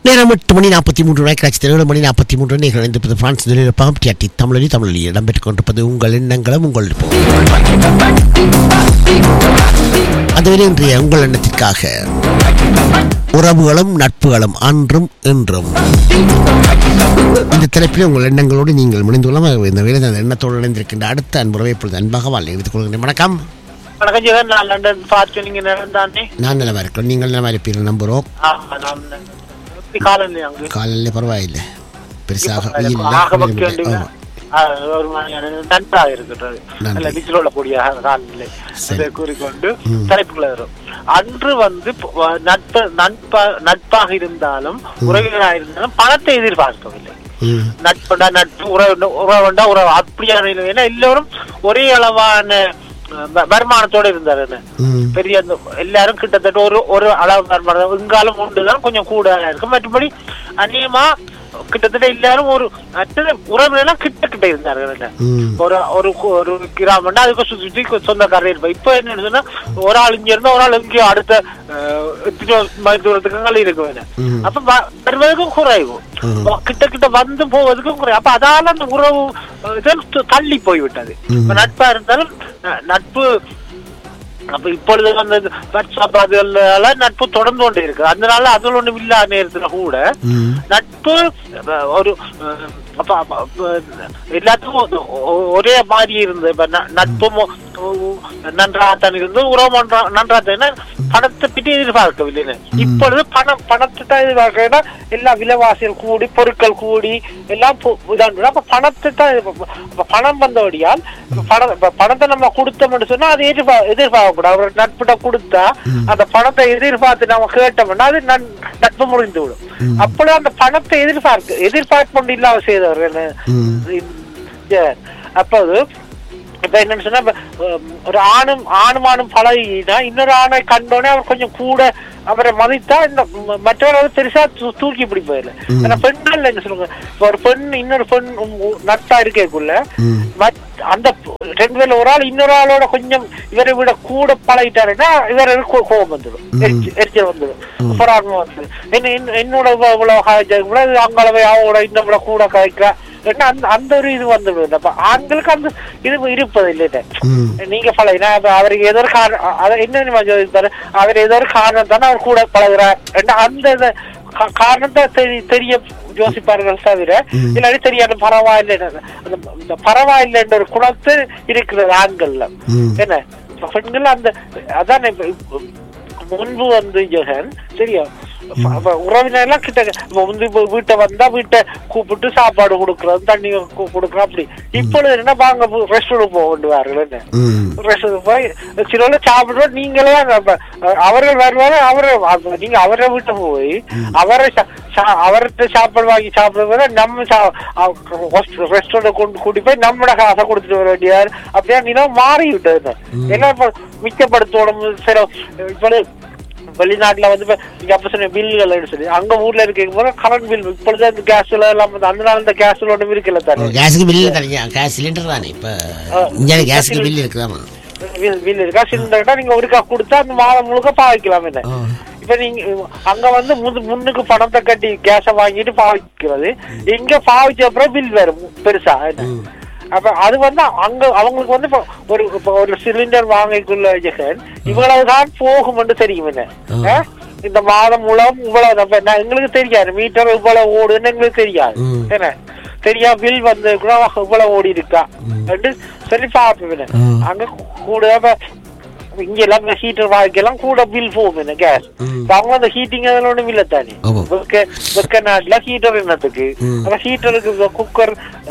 நேரம் எட்டு மணி நாற்பத்தி மூன்று நாய்க்கராட்சி ஏழு மணி நாற்பத்தி மூன்று நீங்கள் இணைந்திருப்பது பிரான்ஸ் நிலையிலிருப்பாம் டிஆர்டி தமிழொலி தமிழொலி இடம்பெற்றுக் கொண்டிருப்பது உங்கள் எண்ணங்களும் உங்கள் அந்த வரை இன்றைய உங்கள் எண்ணத்திற்காக உறவுகளும் நட்புகளும் அன்றும் இன்றும் இந்த தலைப்பில் உங்கள் எண்ணங்களோடு நீங்கள் முடிந்து கொள்ளலாம் இந்த வேலை அந்த எண்ணத்தோடு இணைந்திருக்கின்ற அடுத்த அன்புறவை இப்பொழுது அன்பாக வாழ் எடுத்துக் கொள்கிறேன் வணக்கம் வணக்கம் ஜெகன் நான் லண்டன் பார்த்து நீங்க நடந்தானே நான் நலமா இருக்கிறோம் நீங்கள் நலமா இருப்பீர்கள் நம்புகிறோம் ஆமா நான் எப்படி காலநிலை அங்கு காலையில் பரவாயில்லை பெருசாக வெயில் இல்லை, ஆக வெயில் பக்தி இல்லை. உண்டு. ஆமா. ஆ, ஒரு மாதிரியான நன்றாக இருக்கின்றது நன்றி. நல்ல நிச்சல் உள்ளக்கூடிய காலநிலை சரி. அதை கூறிக்கொண்டு தலைப்புக்குள்ள வரும் அன்று வந்து ப- வ- நட்பு நட்பா நட்பாக இருந்தாலும் உறவினராக இருந்தாலும் பணத்தை எதிர்பார்க்கவில்லை ம் நட்புண்டா நட்பு உறவு உறவுண்டா உறவு அப்படியான இல்லை. ஏன்னா எல்லோரும் ஒரே அளவான அஹ், வ- வருமானத்தோட இருந்தாரு என்ன. ம் பெரிய அந்த எல்லாரும் கிட்டத்தட்ட ஒரு ஒரு அளவு வருமானம் இங்காலம் உண்டுதான் கொஞ்சம் கூட இருக்கும் மற்றபடி அநேகமா கிட்டத்தட்ட எல்லாரும் ஒரு மற்ற உறவினர்லாம் கிட்ட கிட்ட இருந்தார்கள் என்ன. ம் ஒரு ஒரு கு- ஒரு கிராமம்னா அதுக்கு சுத்தி சுத்தி சொந்தக்காரர் இருப்பா இப்ப என்ன சொன்னா ஒரு ஆள் இங்க இருந்தா ஒரு ஆள் இங்கே அடுத்த அஹ், எத்தனையோ மைல் தூரத்துக்கு அங்கே இருக்கும் என்ன. ம். அப்ப வ- வருவதற்கும் குறைவு ம். கிட்ட கிட்ட வந்து போவதற்கும் குறைவு அப்ப அதால அந்த உறவு அஹ், இது த- தள்ளி போய்விட்டது ம். இப்ப நட்பா இருந்தாலும் அஹ், நட்பு அப்ப இப்பொழுது வந்து வாட்ஸ்அப் அதுல நட்பு தொடர்ந்து கொண்டே இருக்கு அதனால அதுல ஒண்ணும் இல்லாத நேரத்துல கூட ம் நட்பு அஹ், ஒரு அஹ், அப்ப அப்ப, அப்ப, எல்லாத்துக்கும் ஒ- ஒ- ஒரே மாதிரி இருந்தது இப்ப ந- நட்பும் ஒ- ஒ- நன்றாகத்தான் இருந்து உறவு நன்றா- நன்றாகத்தான் ஏன்னா பணத்தை பற்றி எதிர்பார்க்கவில்லை இப்பொழுது பணம் பணத்தை தான் எதிர்பார்க்கிறேன்னா எல்லா விலைவாசிகள் கூடி பொருட்கள் கூடி எல்லாம் பு- இதாண்டு அப்ப பணத்தை தான் எதிர்பார்ப்போம். அப்ப பணம் வந்தபடியால் பணம் இப்ப பணத்தை நம்ம கொடுத்தோம்னு சொன்னா அது எதிர்பார்க்க எதிர்பார்க்க கூடாது ஒரு நட்பிட்ட கொடுத்தா அந்த பணத்தை எதிர்பார்த்து நம்ம கேட்டோம்னா அது நன்- நட்பு முடிந்து விடும் அப்பொழுது அந்த பணத்தை எதிர்பார்க்க எதிர்பார்ப்பு இல்லாம செய்தவர்கள் ம். இந்த அப்போது இப்ப என்னன்னு சொன்னா இப்ப, உம், ஒரு ஆணும் ஆணும் ஆணும் பழகினா இன்னொரு ஆணை கண்டோடனே அவர் கொஞ்சம் கூட அவரை மதித்தா இந்த ம- மற்றவர் வந்து பெருசா தூ- தூக்கி பிடிப்பதில்லை ஆனா பெண்கள் என்ன சொல்லுங்க இப்ப ஒரு பெண் இன்னொரு பெண் உம், உ- நட்டா இருக்கக்குள்ள ம். மத்- அந்த ப- ரெண்டு பேர்ல ஒரு ஆள் இன்னொரு ஆளோட கொஞ்சம் இவரை விட கூட பழகிட்டாருன்னா இவருக்கு கோ- கோபம் வந்துடும் எரிச்சல் எரிச்சல் வந்துடும் பொறாமை வந்துடும் என்ன என்ன- என்னோட இவ்வ- இவ்வளவு காய்ச்சல் அங்களவை அவங்களோட இன்னும் விட கூட காய்க்கிறா ஏன்னா அந்த அந்த ஒரு இது வந்துடும் அப்ப ஆண்களுக்கு அந்த இது இருப்பது இல்லை ம் நீங்க பழகினா அப்ப அவருக்கு ஏதோ ஒரு காரணம் அ- அதை என்ன தெரியுமா சொல்லியிருந்தாரு? அவர் ஏதோ ஒரு காரணம் தானே அவர் கூட பழகுறார் ஏன்னா அந்த இத- கா- காரணத்தை தெரி- தெரிய யோசிப்பார்கள் தவிர இல்லாட்டி தெரியாது பரவாயில்லை அந்த இந்த பரவாயில்லைன்ற ஒரு குணத்து இருக்கிறது ஆண்கள்ல ம். என்ன இப்ப பெண்கள் அந்த அதான் இப்ப இப்ப முன்பு வந்து ஜெகன் சரியா அப்ப உறவினர் எல்லாம் கிட்ட இப்ப வந்து இப்ப வீட்டை வந்தா வீட்டை கூப்பிட்டு சாப்பாடு கொடுக்கறது தண்ணி கு- கொடுக்கறது அப்படி இப்பொழுது என்ன வாங்க ரெஸ்டாரண்ட் போக வேண்டுவார்கள் என்ன ம் ரெஸ்டாரண்ட் போய் சில சாப்பிடுவோம் நீங்களே அப்ப, அஹ், அவர்கள் வருவாரு அவரை அப்ப நீங்க அவரை வீட்டை போய் அவரை சா- சா- அவர்கிட்ட சாப்பாடு வாங்கி சாப்பிடுறத நம்ம ரெஸ்டாரண்ட் கொண்டு கூட்டி போய் நம்மட காசை கொடுத்துட்டு வர வேண்டியார் அப்படியே நீங்க மாறி விட்டது ஏன்னா இப்ப மிச்சப்படுத்தணும் சில இப்ப வெளிநாட்டுல வந்து இப்ப நீங்க அப்ப சொன்ன பில்கள் சொல்லி அங்க ஊர்ல இருக்க போது கரண்ட் பில் இப்பொழுது இந்த கேஸ் எல்லாம் வந்து அந்த நாள் இந்த கேஸ் ஒன்றும் இருக்குல்ல தானே கேஸுக்கு பில்லு தரீங்க கேஸ் சிலிண்டர் தானே இப்போ இங்கே கேஸுக்கு பில்லு இருக்குதாமா வில் வில் இருக்கா சிலிண்டர்னா நீங்க ஒருக்கா கொடுத்தா அந்த மாதம் முழுக்க பாவிக்கலாம் என்ன ஆ. இப்ப நீங்க அங்க வந்து முது முன்னுக்கு பணத்தை கட்டி கேஸ வாங்கிட்டு பாவிக்கிறது இங்க பாவிச்ச அப்புறம் பில் வரும் பெருசா என்ன அப்ப அது வந்து அங்க அவங்களுக்கு வந்து இப்ப ஒரு இப்ப ஒரு சிலிண்டர் வாங்கிக்குள்ள ஜெகன் இவ்வளவுதான் போகும்னு தெரியும் என்ன ஆ. ஆ? இந்த மாதம் மூலம் இவ்வளவு நம்ம நான் எங்களுக்கு தெரியாது மீட்டர் இவ்வளவு ஓடுன்னு எங்களுக்கு தெரியாது ம். என்ன தெரியா பில் வந்து கூட இவ்வளவு ஓடி இருக்கா ரெண்டு சொல்லி பார்ப்பேன் ம். அங்க கூட இப்ப இங்க எல்லாம் ஹீட்டர் வாங்கிக்கலாம் கூட பில் போகும் என்ன கேஸ் ம். அவங்க அந்த ஹீட்டிங் அதெல்லாம் ஒண்ணும் இல்ல தானே ஆமா. வெக்க வெக்க நாட்டுல ஹீட்டர் என்னத்துக்கு ம். அப்ப ஹீட்டருக்கு குக்கர்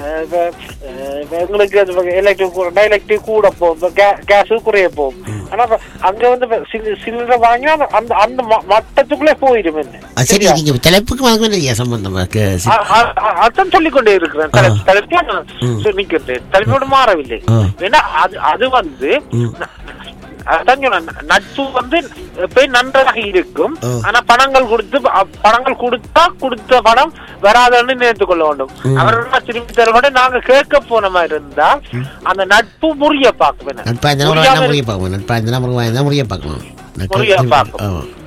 எங்களுக்கு எலக்ட்ரிக் கூட எலக்ட்ரிக் கூட போகும் கேஸ் குறைய போகும் ஆனா இப்ப அங்க வந்து சிலிண்டர் வாங்கினா அந்த- அந்த அந்த ம- மட்டத்துக்குள்ளே போயிடும் என்ன ஆ, சரி நீங்கள் தலைப்புக்கு வாங்க இல்லையா சம்பந்தமாக அ- அ- அ- அதான் சொல்லிக் கொண்டே இருக்கிறேன் தலை- ஆ. தலைப்பா நான் ம். சொல்லிக்கிட்டேன் தலைப்போடு மாறவில்லை ஆ. ஏன்னா அது அது வந்து ம். அதான் சொன்னேன் நட்பு வந்து எப்பயும் நன்றாக இருக்கும் ஆ. ஆனா பணங்கள் கொடுத்து அ, பணங்கள் கொடுத்தா கொடுத்த பணம் வராதுன்னு நினைத்துக் கொள்ள வேண்டும் ம். அவர்கள் திருப்பி தர கூட நாங்க கேட்க போன மாதிரி இருந்தா அந்த நட்பு முறிய பார்க்க நட்பா இருந்தாலும் முறியாம முறைய பார்க்கணும் நட்பா இருந்தாலும் முறையா இருந்தால் முறைய பார்க்கணும் நட்பு- முறையா பார்க்கணும். ஆமா.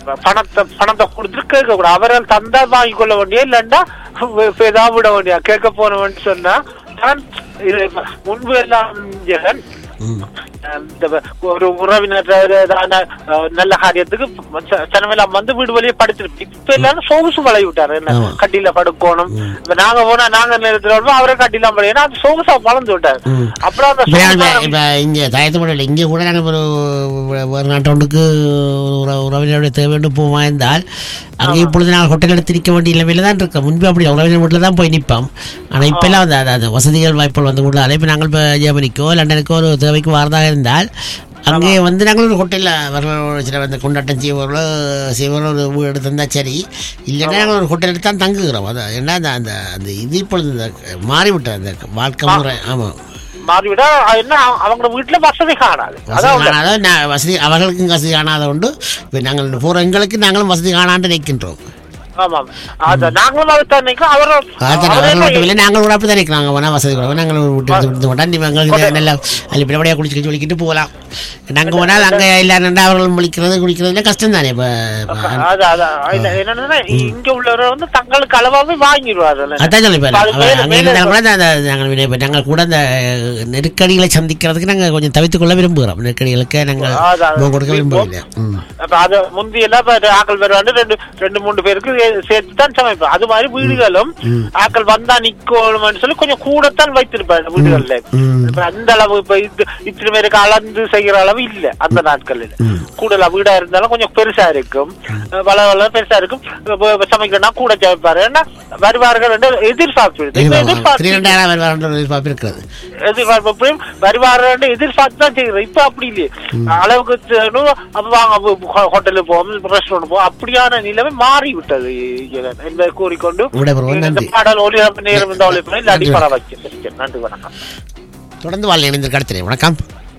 பணத்தை பணத்தை கொடுத்துட்டு கேட்க கூடாது அவரால் தந்தா வாங்கி கொள்ள வேண்டிய இல்லைன்னா ஏதாவது விட வேண்டிய கேட்க போனவன் சொன்னா நான் இது முன்பு எல்லாம் ஜெகன் ம் இந்த ஒரு உறவினர் ஏதான, அஹ், நல்ல காரியத்துக்கு ச- சனமெல்லாம் வந்து வீடு வழியே படுத்திருப்போம் இப்ப எல்லாரும் சொகுசு பழகி விட்டாரு என்ன ஆமா. கட்டில படுக்கணும் இப்ப நாங்க போனா நாங்க நேரத்துல வருவோம் அவரை கட்டிலாம் பழைய அது சொகுசா வளர்ந்து விட்டாரு ம். அப்புறம் அந்த இப்ப நான் சொகுசா- இப்ப இங்கே தயத்தப்படல இங்கே கூட நாங்கள் ஒரு ஒரு நாட்டொண்டுக்கு ஒரு உறவினருடைய தேவைன்னு போவோம் இருந்தால் அங்கே இப்பொழுது நாங்கள் ஹோட்டல் எடுத்து நிற்க வேண்டிய நிலைமையில தான் இருக்கோம் முன்பு அப்படி உறவினர் வீட்டில் தான் போய் நிற்போம் ஆனால் இப்போல்லாம் அந்த அந்த- அந்த வசதிகள் வாய்ப்புகள் வந்து கூட இப்போ நாங்கள் இப்போ ஜெர்மனிக்கோ லண்டனுக்கோ ஒரு தேவைக்கு வரதாக இருந்தால் அங்கே வந்து நாங்கள் ஒரு ஹோட்டலில் வரவங்களோட சில வந்து கொண்டாட்டம் செய்வர்களோ செய்வர்களோ ஒரு வீடு எடுத்து இருந்தால் சரி இல்லைன்னா நாங்கள் ஒரு ஹோட்டல் எடுத்து தான் தங்குகிறோம் அதான் என்ன அந்த அந்த அந்த இது இப்பொழுது இந்த மாறிவிட்ட அந்த வாழ்க்கை முறை ஆமாம் மாறிவிட என்ன அவங்க வீட்டுல வசதி காணாது அதான் வசதி காணாத நா- வசதி அவர்களுக்கும் வசதி காணாத உண்டு இப்போ நாங்கள் போகிற எங்களுக்கு நாங்களும் வசதி காணாண்டு நிற்கின்றோம் ஆமாம் அத நாங்களும் அதை தான் நினைக்கிறோம் அவரும் அதான் அவரே அவர்கள் மட்டும் இல்லை நாங்கள் கூட அப்படி தான் நிற்கிறாங்க வேணா வசதி கூட நாங்கள் ஒரு விட்டு எடுத்து விட்டு மாட்டோம் நீங்கள் எங்களுக்கு நல்ல அள்ளிப்படியாக குளிச்சு குளிக்கிட்டு போகலாம் நாங்கள் போனால் அங்கே இல்லைன்னா அவர்கள் முழிக்கிறது குளிக்கிறதுல கஷ்டம் தானே இப்போ அது அது இல்ல, என்னன்னா இங்க உள்ளவரை வந்து தங்களுக்கு அளவாவே வாங்கிடுவாரு அதான் சொல்லி அது மேல- அங்கே மேல இருந்தாலும் கூட அந்த- அந்த நாங்கள் விட- இப்ப நாங்கள் கூட அந்த நெருக்கடிகளை சந்திக்கிறதுக்கு நாங்கள் கொஞ்சம் தவித்துக் கொள்ள விரும்புகிறோம் நெருக்கடிகளுக்கு நாங்கள் அது- அது முகம் கொடுக்க விரும்பவில்லை ம் அப்ப அது முந்தி எல்லாம் இப்ப ஆக்கள் வருவாண்டு ரெண்டு ரெண்டு மூணு பேருக்கு சேர்த்து தான் சமைப்போம் அது மாதிரி வீடுகளும் ஆக்கள் வந்தா நிக்கணும்னு சொல்லி கொஞ்சம் கூடத்தான் வைத்திருப்பாங்க வீடுகள்ல ம். இப்ப அந்த அளவு இப்ப இது இத்தனை பேருக்கு அளந்து செய்யற அளவு இல்ல அந்த நாட்கள்ல கூடல வீடா இருந்தாலும் கொஞ்சம் பெருசா இருக்கும் வள வள பெருசா இருக்கும் இப்ப இப்ப சமைக்கணும்னா கூட சமைப்பாரு ஏன்னா வருவார்கள் என்று எதிர்பார்ப்பு இருக்கு. இப்ப எதிர்பார்ப்பு திரிரெண்டாயிரம் வருவார் எதிர்பார்ப்பு இருக்கிறது எதிர்பார்ப்பு எப்படியும் வருவாரு எதிர்பார்த்து தான் செய்யறோம் இப்ப அப்படி இல்லையே அளவுக்கு தேணும், அப்ப வாங்க ஹோ- ஹோட்டலுக்கு போவோம் ரெஸ்டாரண்ட் போவோம் அப்படியான நிலைமை மாறி விட்டது ஜெகன் என்பதை கூறிக்கொண்டு விடைபெறுவோம் இந்த நன்றி பாடல் ஒளிபரப்பு நேரம் இந்த ஒளிபரப்பு அடிப்படை வச்சிருக்கேன் நன்றி வணக்கம் தொடர்ந்து வாழ் இணைந்திருக்க அடுத்த வணக்கம்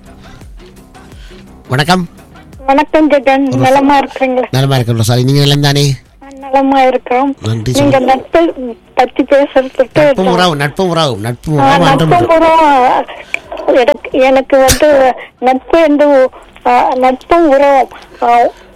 வணக்கம் வணக்கம் ஜெகன் நலமா இருக்கிறீங்களா நலமா இருக்கிறோம் சாரி நீங்க நிலம் தானே நலமா இருக்கிறோம் நன்றி நீங்க சொல்லுங்க. நட்பு பத்தி பேசுறதுக்கு நட்பும் உறவு நட்பும் உறவு நட்பும் ஆ, உறவு அன்றும் நட்பும் உண்டு. உறவும் எனக்கு எனக்கு வந்து நட்பு என்று ஆ, நட்பும் உறவும் ஆ,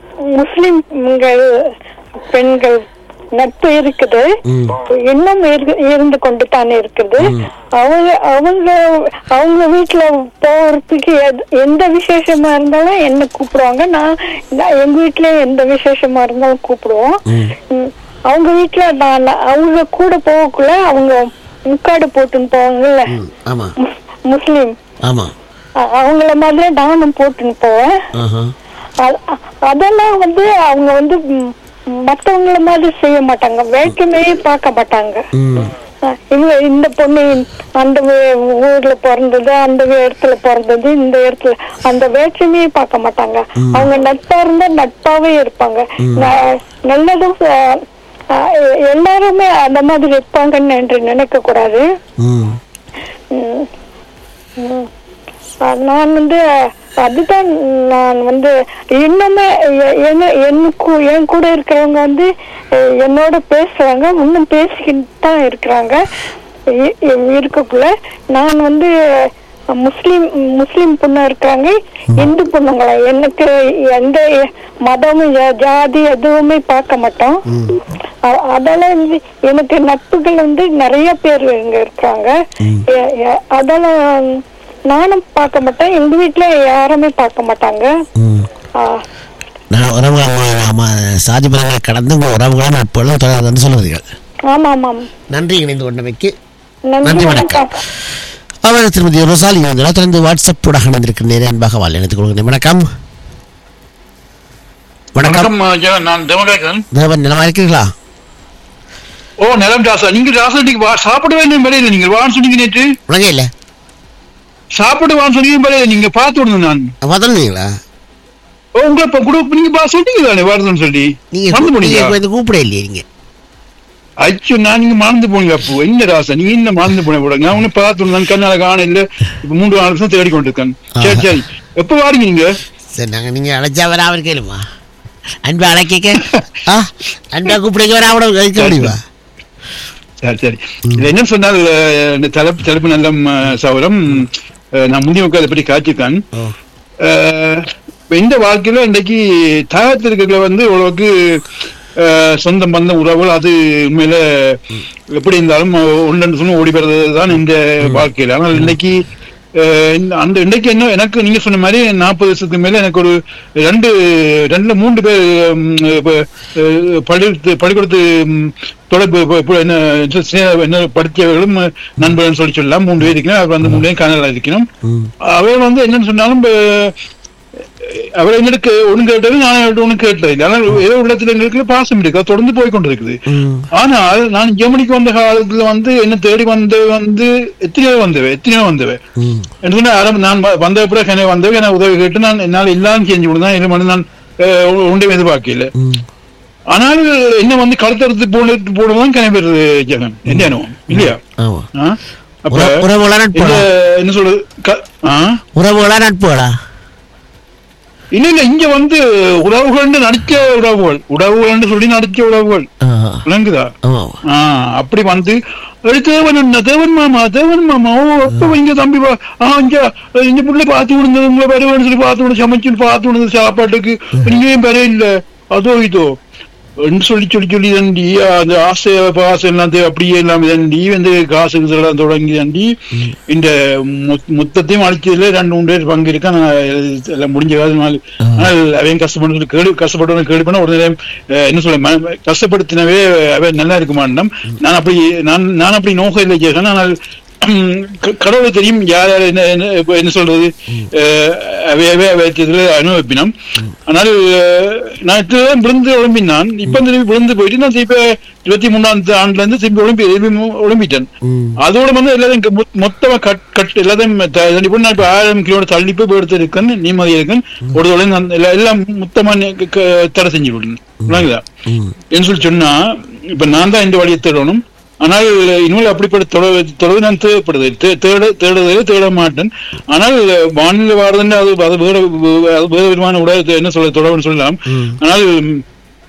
முஸ்லிம்கள் பெண்கள் நட்பு இருக்குது ம். இன்னும் இரு- இருந்து கொண்டு தானே இருக்குது அவங்க அவங்க அவங்க வீட்டுல போறதுக்கு எது- எந்த விசேஷமா இருந்தாலும் என்ன கூப்பிடுவாங்க நான் நான் எங்க வீட்டுல எந்த விசேஷமா இருந்தாலும் கூப்பிடுவோம் ம். அவங்க வீட்டுல நான் நான் அவங்க கூட போகக்குள்ள அவங்க முக்காடு போட்டுன்னு போவாங்கல்ல ம், ஆமா முஸ்- முஸ்லிம் ஆமா அ- அவங்கள மாதிரி நானும் போட்டுன்னு போவேன் ஆஹா அ- அ- அதெல்லாம் வந்து அவங்க வந்து ம், மத்தவங்கள மாதிரி செய்ய மாட்டாங்க வேற்றுமே பார்க்க மாட்டாங்க ம் அ, இவங்க இந்த பொண்ணு அந்த ஊ- ஊர்ல பிறந்தது அந்த இடத்துல பிறந்தது இந்த இடத்துல அந்த வேற்றுமையே பார்க்க மாட்டாங்க அவங்க நட்பா இருந்தா நட்பாவே இருப்பாங்க ந- நல்லதும் அ, அ, எல்லாருமே அந்த மாதிரி இருப்பாங்கன்னு என்று நினைக்க கூடாது ம் ம். ம். அஹ் நான் வந்து அதுதான் நான் வந்து இன்னுமே எ- என்ன எனக்கு என் கூட இருக்கிறவங்க வந்து அஹ், என்னோட பேசுறாங்க இன்னும் பேசிக்கிட்டு தான் இருக்கிறாங்க இ- இ- இருக்கக்குள்ள நான் வந்து அஹ், முஸ்லிம் முஸ்லிம் பொண்ணு இருக்காங்க இந்து பொண்ணுங்களா எனக்கு எந்த மதமும் ஜா- ஜாதி எதுவுமே பார்க்க மாட்டோம் அ- அதெல்லாம் வந்து எனக்கு நட்புகள் வந்து நிறைய பேர் இங்க இருக்காங்க எ- எ- அதெல்லாம் நானும் பார்க்க மாட்டேன் எங்க வீட்ல யாருமே பார்க்க மாட்டாங்க ம் ஆ, நான் உறவு ஆமா- ஆமா சாதி பலங்களை கடந்து உங்கள் உறவுகளும் நட்புகளும் தொடர்ந்து சொல்லுவீர்கள் ஆமா ஆமாம் நன்றி இணைந்து கொண்டமைக்கு நன்றி நன்றி வணக்கம் வணக்கம் அவர் திருமதி ரொசாலி வந்து தொடர்ந்து வாட்ஸ்அப் ஊடாக இணைந்திருக்கிற நேரே அன்பாக வாழ் இணைத்துக் கொள்கிறேன் வணக்கம் வணக்கம் வணக்கம் ஜெகன் நான் தேவநாயகன் தேவன் நிலமா இருக்கிறீர்களா ஓ நிலம் ராசா நீங்க ராசா நீங்க வா- சாப்பிட வேண்டிய வேலையில நீங்க வான்னு சொன்னீங்க நேற்று உலகே இல்லை சாப்பிட வான்னு சொன்னீங்க வேலையில நீங்க பார்த்து விடுங்க நான் பார்த்துருந்தீங்களா ஓ உங்களை இப்ப கூட நீங்க பா சொன்னீங்க தானே வருதுன்னு சொல்லி நீங்க மறந்து நீங்க போனீங்க இப்ப இந்த கூப்பிட இல்லையே நீங்க அச்சோ நான் நீங்க மறந்து போனீங்க அப்போ என்ன ராசா நீங்க என்ன மறந்து போன கூட நான் உன்னை பார்த்து விடுங்க கண்ணால காண இல்ல இப்ப மூன்று நாலு வருஷம் தேடி கொண்டிருக்கேன் சரி சரி எப்ப வாரீங்க நீங்க சரி நாங்க நீங்க அழைச்சா வராம இருக்கலுமா அன்பா அழைக்க ஆ அன்பா கூப்பிடுங்க வராம வைக்க முடியுமா சரி சரி இது என்ன சொன்னால் அஹ், இந்த தலைப்பு தலைப்பு நல்ல சௌரம் நான் முந்தைய உட்கார பற்றி காய்ச்சிருக்கேன் ஓ அஹ், இப்ப இந்த வாழ்க்கையில இன்றைக்கு தாயத்தில் இருக்கிற வந்து ஓரளவுக்கு அஹ், சொந்த பந்த உறவுகள் அது உண்மையில எப்படி இருந்தாலும் ஒன்று சொன்ன ஓடி வர்றது தான் இந்த வாழ்க்கையில ஆனால் இன்னைக்கு அஹ், இந்த- அந்த இன்னைக்கு என்ன எனக்கு நீங்க சொன்ன மாதிரி நாற்பது வருஷத்துக்கு மேல எனக்கு ஒரு ரெண்டு ரெண்டுல மூன்று பேர் ம், இப்ப, அஹ், பள்ளி பள்ளிக்கூடத்து ம், தொடர்பு இப்ப- இப்ப என்ன சின்ன- என்ன படித்தவர்களும் நண்பர்கள் சொல்லி சொல்லலாம் மூன்று பேர் இருக்கணும் அவர் வந்து மூணு பேர் கனடா இருக்கணும் ம் அவர் வந்து என்னன்னு சொன்னாலும் இப்ப, அவர் எங்களுக்கு ஒண்ணு கேட்டது நான் ஒண்ணு கேட்டது இல்லை ஆனால் ஏதோ உள்ளத்துல எங்களுக்கு பாசம் இருக்கு அது தொடர்ந்து போய் கொண்டிருக்குது ம் ஆனால் நான் ஜெர்மனிக்கு வந்த காலத்துல வந்து என்ன தேடி வந்த வந்து எத்தனையோ வந்தவை எத்தனையோ வந்தவை ம் என்று சொன்னா ஆரம்ப- நான் வ- வந்த பிறகு என்ன வந்தவை என்ன உதவி கேட்டு நான் என்னால் எல்லாம் செஞ்சு கொடுத்தான் இது மட்டும் நான் அஹ், ஒன்றையும் எதிர்பார்க்கல ம் ஆனால் என்ன வந்து கழுத்தறுத்து போட்டு போடுவதுதான் கிணறு ஜெகன் என்ன அனுபவம் இல்லையா ஆமா ஆ? அப்ப உற- உறவுகளா இந்த நட்புகளா என்ன சொல்றது க- ஆ உறவுகளா நட்புகளா இல்ல இல்ல இங்க வந்து உறவுகள் நடிச்ச உறவுகள் உறவுகள் சொல்லி நடிச்ச உறவுகள் ஆ, விளங்குதா ஆமா ஆ அப்படி வந்து "ஏய், தேவன் அண்ணா தேவன் மாமா தேவன் மாமா ஓ அப்ப இங்க தம்பி வா. ஆ இங்க இங்க புள்ள பார்த்து விடுங்க உங்களை வருவேன்னு சொல்லி பார்த்து விடு சமைச்சு பார்த்து விடுங்க சாப்பாட்டுக்கு நீங்க ஏன் பெரிய இல்ல அதோ இதோ என்று சொல்லி சொல்லி சொல்லி தண்டி அந்த ஆசை பாசை எல்லாம் தே- அப்படியே எல்லாம் தண்டி வந்து காசு இதெல்லாம் தொடங்கி தண்டி இந்த மொத்- மொத்தத்தையும் அழிச்சதுல ரெண்டு மூணு பேர் பங்கு இருக்கா நான் எல்லாம் முடிஞ்ச காலம் ஆனால் அவன் கஷ்டப்பட்டு கேள்வி கஷ்டப்பட்டு கேள்வி பண்ண ஒரு நேரம் அஹ், என்ன சொல்ல ம- கஷ்டப்படுத்தினவே அவன் நல்லா இருக்க மாட்டோம் நான் அப்படி நான் நான் அப்படி நோக்கம் இல்லை கேட்கணும் ஆனால் உம், க- கடவுளுக்கு தெரியும் யார் யார் என்ன என்ன இப்ப என்ன சொல்றது அஹ், அவை அவை வைத்ததுல அனுபவிப்பினோம் ஆனால் அஹ், நான் இப்பதான் விழுந்து ஒழும்பினான் இப்ப திரும்பி விழுந்து போயிட்டு நான் திருப்பி இருபத்தி மூணாம் ஆண்டுல இருந்து திரும்பி ஒழும்பி திரும்பி ஒழும்பிட்டேன் ம் அதோட வந்து எல்லாத்தையும் க- மொத்- மொத்தமா கட் கட் எல்லாத்தையும் த- இப்ப நான் இப்ப ஆயிரம் கிலோமீட்டர் தள்ளி போய் போய் எடுத்து இருக்கேன் நிம்மதி இருக்கேன் ஒரு தடவை நான் எல்லா- எல்லாம் மொத்தமா நி- க- க- தடை செஞ்சு விடுங்க விளங்குதா ம் என்ன சொல்லி சொன்னா இப்ப நான் தான் இந்த வழியை தேடணும் ஆனால் இனிமேல் அப்படிப்பட்ட தொடர்பு தொடர்பு நான் தேவைப்படுது தே- தேட தேடுவதில் தேட மாட்டேன் ஆனால் வானிலை வாரதுன்னு அது அது வேற அது வேற விதமான உடைய என்ன சொல்ல தொடர்புன்னு சொல்லலாம் ம். ஆனால் உம்,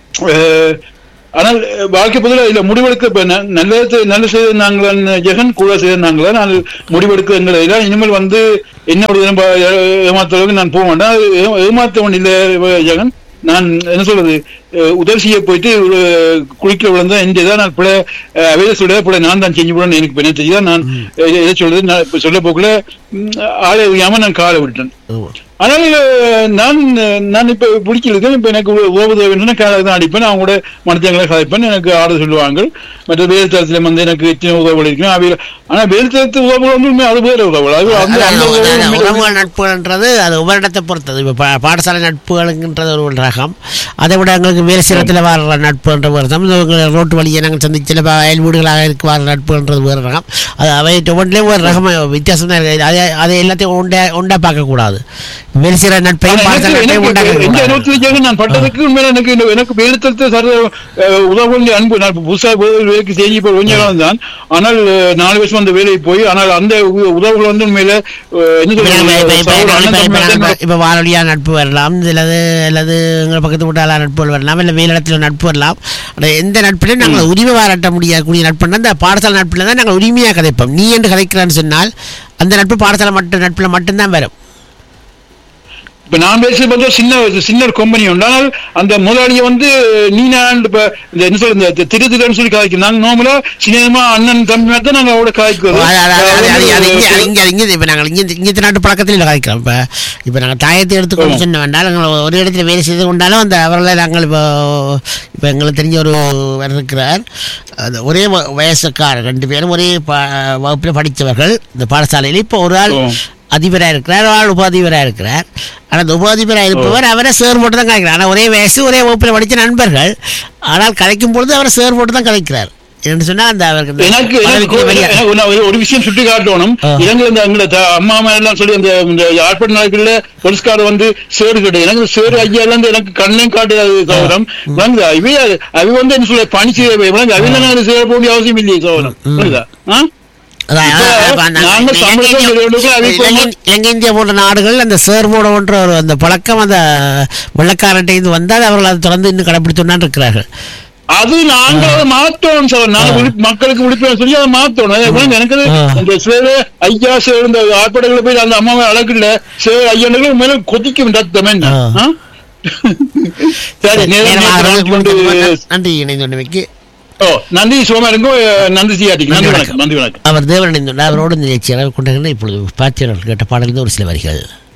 அஹ், ஆனால் வாழ்க்கை பதிலாக இல்ல முடிவெடுக்க இப்ப ந- நல்லது நல்ல செய்த நாங்கள் ஜெகன் கூட செய்த நாங்களா நான் முடிவெடுக்க எங்களை இல்லை இனிமேல் வந்து என்ன ஒரு தினம் பா- ஏ- ஏமாத்துறதுக்கு நான் போக மாட்டேன் அது ஏ- ஏமாத்தவன் இல்லை ஜெகன் நான் என்ன சொல்றது அஹ், உதவி செய்ய போயிட்டு ஒரு குளிக்க விழுந்தா இந்த இதை நான் பிள்ளை அவையில சொல்ல பிள்ளை நான் தான் செஞ்சு விடணும் எனக்கு இப்ப என்ன தெரியுதா நான் எ- எதை சொல்றது நான் இப்ப சொல்ல போக்குல ம், ஆளை உயாம நான் காலை விட்டேன் ஆமா ஆனால் அஹ், நான் நான் இப்ப பிடிச்சிருக்கேன் இப்ப எனக்கு ஓவது வேணும்னா காலை தான் அடிப்பேன் அவங்க கூட மனுஷங்களை கதைப்பேன் எனக்கு ஆர்டர் சொல்லுவாங்க மற்ற வேறு தளத்துல வந்து எனக்கு எத்தனை உதவுகள் இருக்கும் அவையில ஆனா வேறு தளத்து உதவுகள் வந்து உண்மை அது வேற உதவுகள் அது அந்த அதான் அந்த உதவுகள் அதான் உண்மையில- உறவுகள் நட்புகள்ன்றது அது ஒவ்வொரு இடத்தை பொறுத்தது இப்போ பா- பாடசாலை நட்புகள்ன்றது ஒரு ரகம் அதை விட எங்களுக்கு வேறு சிலத்தில் வர நட்புன்ற ஒரு ரகம் இது எங்களை ரோட்டு வழியை நாங்கள் சந்திச்சு சில ப- அயல் வீடுகளாக இருக்கு வர நட்புன்றது வேறு ரகம் அது அவை ஒவ்வொன்றிலையும் ஒரு ரகம் வித்தியாசம் தான் இருக்குது அதை அதை எல்லாத்தையும் ஒண்டா ஒண்டா பார்க்கக்கூடாது வேறு சில நட்பையும் ஆனா பாடசாலை எனக்கு- நட்பையும் எனக்கு இந்த உண்டாக்க அனுபவத்துல ஜெகன் நான் பட்டதுக்கு உண்மையில எனக்கு இந்த- எனக்கு வேலுத்தரத்தை சர உதவுடைய அன்பு நான் இப்ப புதுசா வேலை- வேலைக்கு செஞ்சு இப்போ கொஞ்ச காலம் தான் ஆனால் அஹ், நாலு வருஷம் அந்த வேலைக்கு போய் ஆனால் அந்த உ- உதவுகள் வந்து உண்மையில அஹ், என்ன சொல்றது இப்போ வானொலியா நட்பு வரலாம் அல்லது அல்லது எங்கள் பக்கத்து வீட்டாளா நட்புகள் வரலாம் இல்லை மேலிடத்தில் நட்பு வரலாம் ஆனால் எந்த நட்பிலையும் நாங்கள் உரிமை பாராட்ட முடியக்கூடிய நட்புனா அந்த பாடசாலை நட்பில் தான் நாங்கள் உரிமையாக கதைப்போம் நீ என்று கதைக்கிறான்னு சொன்னால் அந்த நட்பு பாடசாலை மட்டும் நட்பில் மட்டும்தான் வரும் இப்ப நான் பேசுறது பார்த்தா சின்ன சின்ன ஒரு கம்பெனி உண்டு ஆனால் அந்த முதலாளியை வந்து நீ நான் இப்ப இந்த என்ன சொல்றது இந்த திரு திருன்னு சொல்லி காய்க்கும் நாங்க நார்மலா சின்னமா அண்ணன் தம்பி மாதிரி தான் நாங்க அவட காய்க்கிறது அது- அது- அது- அது- அது- அது இங்கே அது இங்கே இங்கே இப்போ நாங்கள் இங்கே இங்கே நாட்டு பழக்கத்தில் இல்லை கதைக்கிறோம் இப்போ இப்போ நாங்கள் தாயத்தை எடுத்துக்கொண்டு ஆமா. சொன்ன வேண்டாம் நாங்கள் ஒரு இடத்துல வேலை செய்து கொண்டாலும் அந்த அவர்களை நாங்கள் இப்போ இப்போ எங்களுக்கு தெரிஞ்ச ஒரு இருக்கிறார் அது ஒரே வ- வயசுக்காரர் ரெண்டு பேரும் ஒரே ப வகுப்பில் படித்தவர்கள் இந்த பாடசாலையில் இப்போ ஒரு ஆள் ஓ. அதிபராக இருக்கிறார் ஒரு ஆள் உபாதிபராக இருக்கிறார் ஆனால் அந்த உபாதிபராக இருப்பவர் அவரை சேர் போட்டு தான் கலைக்கிறார் ஆனால் ஒரே வயசு ஒரே வகுப்பில் படித்த நண்பர்கள் ஆனால் கலைக்கும் பொழுது அவர் சேர் போட்டு தான் கலைக்கிறார் என்று சொன்னால் அந்த அவருக்கு இந்த எனக்கு எனக்கு பதவிக்கு வெளியே- எனக்கு ஒரு- ஒரு- ஒரு விஷயம் சுட்டி காட்டணும் ஆ. இலங்கை இந்த எங்களை த- அம்மா அம்மா எல்லாம் சொல்லி அந்த இந்த யாழ்ப்பாண நாட்கள்ல போலீஸ்கார வந்து சேரு கிடையாது எனக்கு சேரு ஐயா எல்லாம் வந்து எனக்கு கண்ணையும் காட்டுறது சோதரம் வந்து அவை அவை வந்து என்ன சொல்ல பணி செய்ய அவையில சேர போக அவசியம் இல்லையே சோதரம் புரியுதா ஆ? அதான், இப்ப அதான், இப்ப அந்த- நாங்க இந்த சம்பளம் இலங்கை பெறுவதற்கு அதை இந்தியா- இலங்கை- இலங்கை இந்தியா போன்ற நாடுகள் அந்த சேர்வோட ஒரு அந்த பழக்கம் அந்த வெள்ளக்காரன்ட்டு வந்தால் அவர்கள் அதை தொடர்ந்து இன்னும் கடைப்பிடித்துதான் இருக்கிறார்கள் அது நாங்க அதை மாத்தோம் சார் நாங்க விழி- மக்களுக்கு விழிப்புணர்வு சொல்லி அதை மாத்தோம் அது எப்படின்னு எனக்கு அது ஆ. இந்த சேவை ஐயா சேர் இந்த ஆட்படைகளை போய் அந்த அம்மாவை அழகுல சேவை ஐயனுக்கு மேல கொதிக்கும் ரத்தம் என்ன ஆ. ஆ? சரி நேரம் நேரமாக நேரம் கொண்டு நன்றி இணைந்தோண்டமைக்கு ஓ நன்றி சோமருங்கோ நன்றி சியாட்டிக்கு நன்றி வணக்கம் நன்றி வணக்கம் அவர் தேவன் இணைந்துள்ளார் அவரோடு இந்த நிகழ்ச்சியாக கொண்டிருக்கின்ற இப்பொழுது பாத்தியர்கள் கேட்ட பாடலிருந்து ஒரு சில வரிகள்